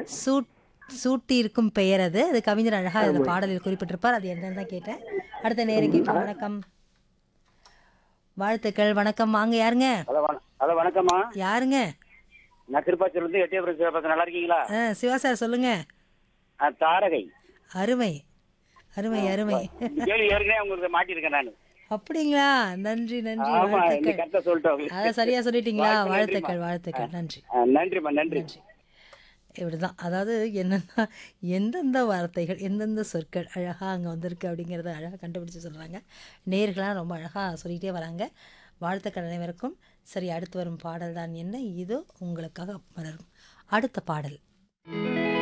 Suit சூட்டி இருக்கும் பெயர் அது அது கவிஞர் அழகா இந்த பாடலில் குறிப்பிட்டிருப்பார் அது என்னன்னு தான் கேட்டேன் அடுத்த நேரம் கேட்போம் வணக்கம் வாழ்த்துக்கள் வணக்கம் வாங்க யாருங்க ஹலோ வண- ஹலோ வணக்கம்மா யாருங்க நான் திருப்பாச்சூர்ல இருந்து எட்டயபுரம் சிவபாசன் நல்லா இருக்கீங்களா ஆ, சிவா சார் சொல்லுங்க ஆ, தாரகை அருமை அருமை அருமை கேள்வி ஏற்கனவே உங்களுக்கு மாட்டியிருக்கேன் நான் அப்படிங்களா நன்றி நன்றி ஆமா இன்னைக்கு வாழ்த்துக்கள் கரெக்டா சொல்லிட்டேன் உங்களுக்கு. அதை சரியா சொல்லிட்டீங்களா வாழ்த்து, வாழ்த்துக்கள் நன்றிம்மா. வாழ்த்துக்கள் நன்றி ஆ, நன்றிம்மா நன்றி நன்றி இப்படிதான் அதாவது என்னன்னா எந்தெந்த வார்த்தைகள் எந்தெந்த சொற்கள் அழகாக அங்கே வந்திருக்கு அப்படிங்கிறத அழகாக கண்டுபிடிச்சு சொல்கிறாங்க நேர்களாக ரொம்ப அழகாக சொல்லிகிட்டே வராங்க வாழ்த்துக்கள் அனைவருக்கும் சரி அடுத்து வரும் பாடல் தான் என்ன இதோ உங்களுக்காக மலரும் அடுத்த பாடல்